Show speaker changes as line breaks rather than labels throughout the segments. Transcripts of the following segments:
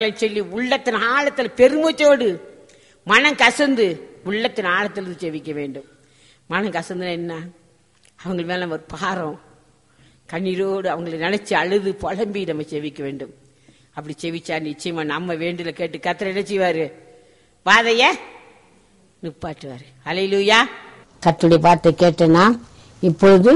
சொல்லி உள்ளத்தின் ஆழத்தில் பெருமூச்சோடு மனம் கசந்து உள்ளத்தின் ஆழத்தில் செவிக்க வேண்டும் மனம் கசந்துனா என்ன அவங்க மேல ஒரு பாரம் கண்ணீரோடு அவங்களை நினைச்சு அழுது புலம்பி நம்ம செவிக்க வேண்டும் அப்படி செவிச்சா நிச்சயமா நம்ம வேண்டில கேட்டு கத்திர என்ன செய்வாரு பாதைய நிப்பாட்டுவாரு அலையிலுயா கத்துடைய வார்த்தை கேட்டேன்னா இப்பொழுது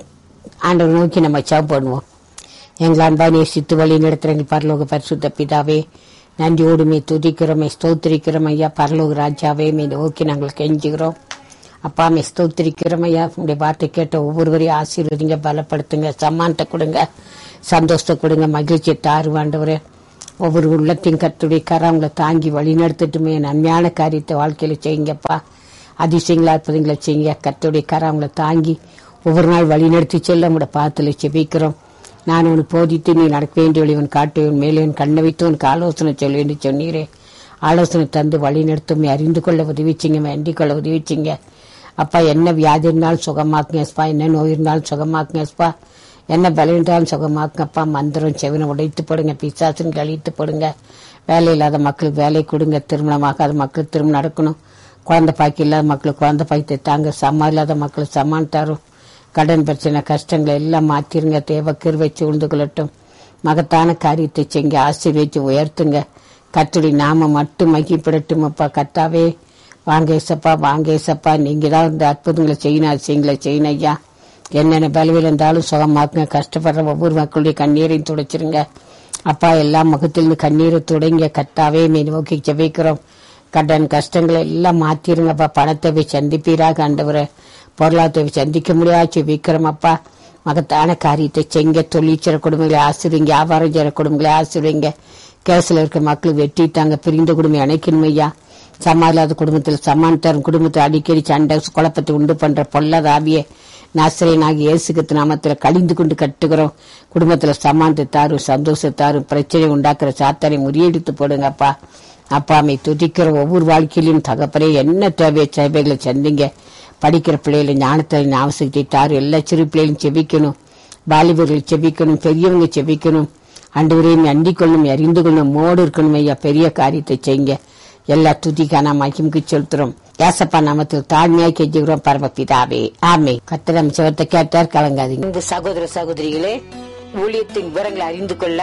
ஆண்டவர் நோக்கி நம்ம ஜெபம் பண்ணுவோம் எங்கள் அன்பா நேசித்து வழி நடத்துகிற எங்கள் பரலோக பரிசுத்த பிதாவே நன்றியோடுமே துதிக்கிறோமே ஸ்தோத்திரிக்கிறோம் ஐயா பரலோக ராஜாவே மே நோக்கி நாங்கள் கெஞ்சுகிறோம் அப்பா மே ஸ்தோத்திரிக்கிறோம் ஐயா உங்களுடைய வார்த்தை கேட்ட ஒவ்வொருவரையும் ஆசீர்வதிங்க பலப்படுத்துங்க சம்மானத்தை கொடுங்க சந்தோஷத்தை கொடுங்க மகிழ்ச்சியை தாருவாண்டவரே ஒவ்வொரு உள்ளத்தையும் கத்துடைய கரங்களை தாங்கி வழி நடத்தட்டுமே நன்மையான காரியத்தை வாழ்க்கையில செய்யுங்கப்பா அதிசயங்களா அற்புதங்களை செய்யுங்க கத்துடைய கரங்களை தாங்கி ஒவ்வொரு நாள் வழி நடத்தி செல்ல உங்களோட பாத்துல செபிக்கிறோம் நான் உனக்கு போதித்து நீ நடக்க வேண்டிய வழிவன் காட்டுவன் மேலே உன் கண்ணை வைத்து உனக்கு ஆலோசனை சொல்ல என்று சொன்னீரே ஆலோசனை தந்து வழி நடத்தும் அறிந்து கொள்ள உதவிச்சிங்க வேண்டிக் கொள்ள உதவிச்சிங்க அப்பா என்ன வியாதி இருந்தாலும் சுகமாக்குங்க எஸ்பா என்ன நோய் இருந்தாலும் சுகமாக்குங்க எஸ்பா என்ன பலம் இருந்தாலும் சுகமாக்குங்கப்பா மந்திரம் செவனை உடைத்து போடுங்க பிசாசுன்னு கழித்து போடுங்க வேலை இல்லாத மக்களுக்கு வேலை கொடுங்க திருமணமாகாத மக்களுக்கு திருமணம் நடக்கணும் குழந்தை பாக்கி இல்லாத மக்களுக்கு குழந்தை பாக்கி தாங்க சம்மா இல்லாத மக்களுக்கு சம்மான் தரும் கடன் பிரச்சனை கஷ்டங்களை எல்லாம் மாத்திருங்க தேவ கிருவச்சு உழுந்து கொள்ளட்டும் மகத்தான காரியத்தை செஞ்சு ஆசீர்வச்சு உயர்த்துங்க கத்துடி நாம மட்டும் மகிப்படட்டும் அப்பா கத்தாவே வாங்க ஏசப்பா வாங்க ஏசப்பா நீங்க தான் இந்த அற்புதங்களை செய்யணும் அதிசயங்களை செய்யணும் ஐயா என்னென்ன பலவில் இருந்தாலும் சுகமாக்குங்க கஷ்டப்படுற ஒவ்வொரு மக்களுடைய கண்ணீரையும் துடைச்சிருங்க அப்பா எல்லா முகத்திலிருந்து கண்ணீரை துடைங்க கத்தாவே மீ நோக்கி ஜெபிக்கிறோம் கடன் கஷ்டங்களை எல்லாம் மாத்திருங்கப்பா பணத்தை போய் சந்திப்பீராக ஆண்டவரை பொருளாதாரத்தை சந்திக்க முடியாது விக்ரமப்பா மகத்தான காரியத்தை செங்க தொழிற்சிற குடும்பங்களை ஆசிரியங்க வியாபாரம் செய்கிற குடும்பங்களை ஆசிரியங்க கேஸ்ல இருக்க மக்கள் வெட்டி தாங்க பிரிந்த குடும்பம் அணைக்கணும் ஐயா சமாளாத குடும்பத்தில் சமான் தரும் குடும்பத்தை அடிக்கடி சண்டை குழப்பத்தை உண்டு பண்ற பொல்லாத ஆவிய நாசிரியனாகி இயேசுக்கு நாமத்துல கழிந்து கொண்டு கட்டுகிறோம் குடும்பத்துல சமானத்தை தாரும் சந்தோஷத்தாரும் பிரச்சனை உண்டாக்குற சாத்தாரை முறியடித்து போடுங்கப்பா அப்பாமை துதிக்கிற ஒவ்வொரு வாழ்க்கையிலும் தகப்பனே என்ன தேவையோ சேவைகளை சந்திங்க படிக்கிற பிள்ளைகளை ஞானத்தை ஞாபகத்தை தாரு எல்லா சிறு பிள்ளைகளும் செபிக்கணும் வாலிபர்கள் செபிக்கணும் பெரியவங்க செபிக்கணும் அன்றுவரையும் அண்டிக் கொள்ளும் அறிந்து கொள்ளும் மோடு இருக்கணும் ஐயா பெரிய காரியத்தை செய்யுங்க எல்லா துதிக்கான மகிமுக்கு செலுத்துறோம் ஏசப்பா நாமத்தில் தாழ்மையாக கெஞ்சுகிறோம் பரமபிதாவே ஆமே கத்திரம் சிவத்தை கேட்டார் கலங்காதீங்க இந்த சகோதர சகோதரிகளே ஊழியத்தின் விவரங்களை அறிந்து கொள்ள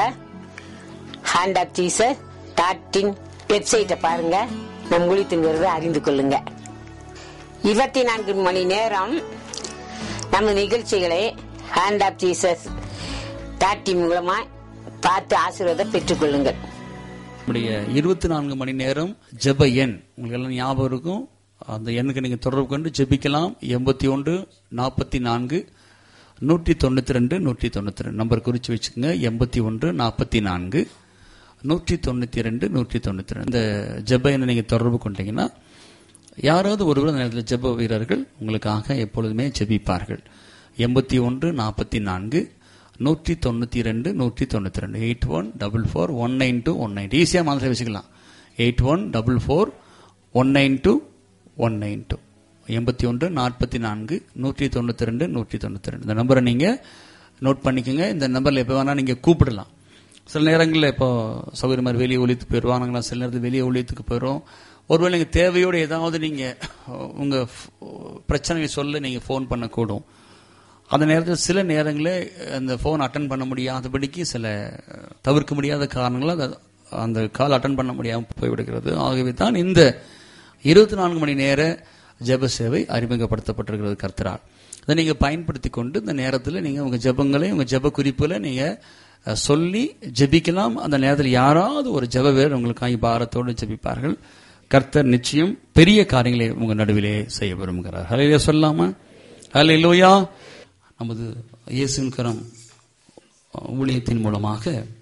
ஹேண்ட் ஆப் ஜீசஸ் டாட்டின் வெப்சைட்டை பாருங்க நம் ஊழியத்தின் விவரத்தை அறிந்து கொள்ளுங்க இருபத்தி நான்கு மணி நேரம் நம்ம நிகழ்ச்சிகளை ஹேண்ட் ஆப் ஜீசஸ் டாட்டி மூலமா பார்த்து ஆசீர்வாதம் பெற்றுக்கொள்ளுங்கள்
நம்முடைய இருபத்தி நான்கு மணி நேரம் ஜெப எண் உங்களுக்கு எல்லாம் ஞாபகம் இருக்கும் அந்த எண்ணுக்கு நீங்க தொடர்பு கொண்டு ஜெபிக்கலாம் எண்பத்தி ஒன்று நாற்பத்தி நான்கு நூற்றி தொண்ணூத்தி ரெண்டு நூற்றி தொண்ணூத்தி ரெண்டு நம்பர் குறிச்சு வச்சுக்கோங்க எண்பத்தி ஒன்று நாற்பத்தி நான்கு நூற்றி தொண்ணூத்தி ரெண்டு நூற்றி தொண்ணூத்தி ரெண்டு இந்த ஜெப எண்ணை நீங்க தொடர்பு கொண்டீங்கன்னா யாராவது ஒருவர் அந்த நேரத்தில் ஜெப வீரர்கள் உங்களுக்காக எப்பொழுதுமே ஜெபிப்பார்கள் எண்பத்தி ஒன்று நாற்பத்தி நான்கு நூற்றி தொண்ணூற்றி ரெண்டு நூற்றி தொண்ணூற்றி ரெண்டு eight one double four one nine two one nine ஈஸியாக மாதிரி வச்சுக்கலாம் eight one double four one nine two one nine two எண்பத்தி ஒன்று நாற்பத்தி நான்கு நூற்றி தொண்ணூற்றி ரெண்டு நூற்றி தொண்ணூற்றி ரெண்டு இந்த நம்பரை நீங்கள் நோட் பண்ணிக்கோங்க இந்த நம்பரில் எப்போ வேணால் நீங்கள் கூப்பிடலாம் சில நேரங்களில் இப்போ சௌகரிய மாதிரி வெளியே ஒழித்து போயிடுவானுங்களா சில நேரத்தில் வெளியே ஒழித்துக்கு போயிடும் ஒருவேளை நீங்கள் தேவையோடு ஏதாவது நீங்கள் உங்கள் பிரச்சனையை சொல்ல நீங்கள் ஃபோன் பண்ணக்கூடும் அந்த நேரத்தில் சில நேரங்களில் அந்த ஃபோன் அட்டன் பண்ண முடியாதபடிக்கு சில தவிர்க்க முடியாத காரணங்களால் அது- அந்த கால் அட்டன் பண்ண முடியாமல் போய்விடுகிறது ஆகவே தான் இந்த இருபத்தி நான்கு மணி நேர ஜெப சேவை அறிமுகப்படுத்தப்பட்டிருக்கிறது கர்த்தரால் அதை நீங்கள் பயன்படுத்தி கொண்டு இந்த நேரத்தில் நீங்கள் உங்கள் ஜெபங்களை உங்கள் ஜெப குறிப்புகளை நீங்கள் அஹ், சொல்லி ஜெபிக்கலாம் அந்த நேரத்தில் யாராவது ஒரு ஜெப வேறு உங்களுக்காக பாரத்தோடு ஜெபிப்பார்கள் கர்த்தர் நிச்சயம் பெரிய காரியங்களை உங்க நடுவிலே செய்ய விரும்புகிறார் ஹலையிலே சொல்லாமா ஹலையிலோயா நமது இயேசுவின் கரம் ஊழியத்தின் மூலமாக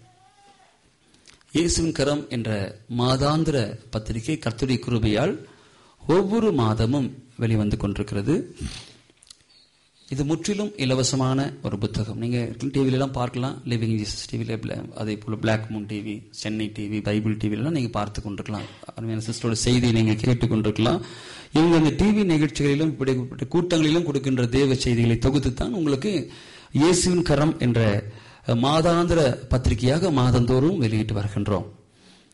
இயேசுவின் கரம் என்ற மாதாந்திர பத்திரிகை கர்த்தருடைய கிருபையால் ஒவ்வொரு மாதமும் வெளிவந்து கொண்டிருக்கிறது இது முற்றிலும் இலவசமான ஒரு புத்தகம் நீங்க டிவில எல்லாம் பார்க்கலாம் லிவிங் ஜீசஸ் டிவில அதே போல Black Moon TV Chennai TV Bible TV எல்லாம் நீங்க பார்த்து கொண்டிருக்கலாம் அருமையான சிஸ்டரோட செய்தியை நீங்க கேட்டுக் கொண்டிருக்கலாம் இவங்க அந்த டிவி நிகழ்ச்சிகளிலும் இப்படிப்பட்ட கூட்டங்களிலும் கொடுக்கின்ற தேவ செய்திகளை தொகுத்து தான் உங்களுக்கு இயேசுவின் கரம் என்ற மாதாந்திர பத்திரிகையாக மாதந்தோறும் வெளியிட்டு வருகின்றோம்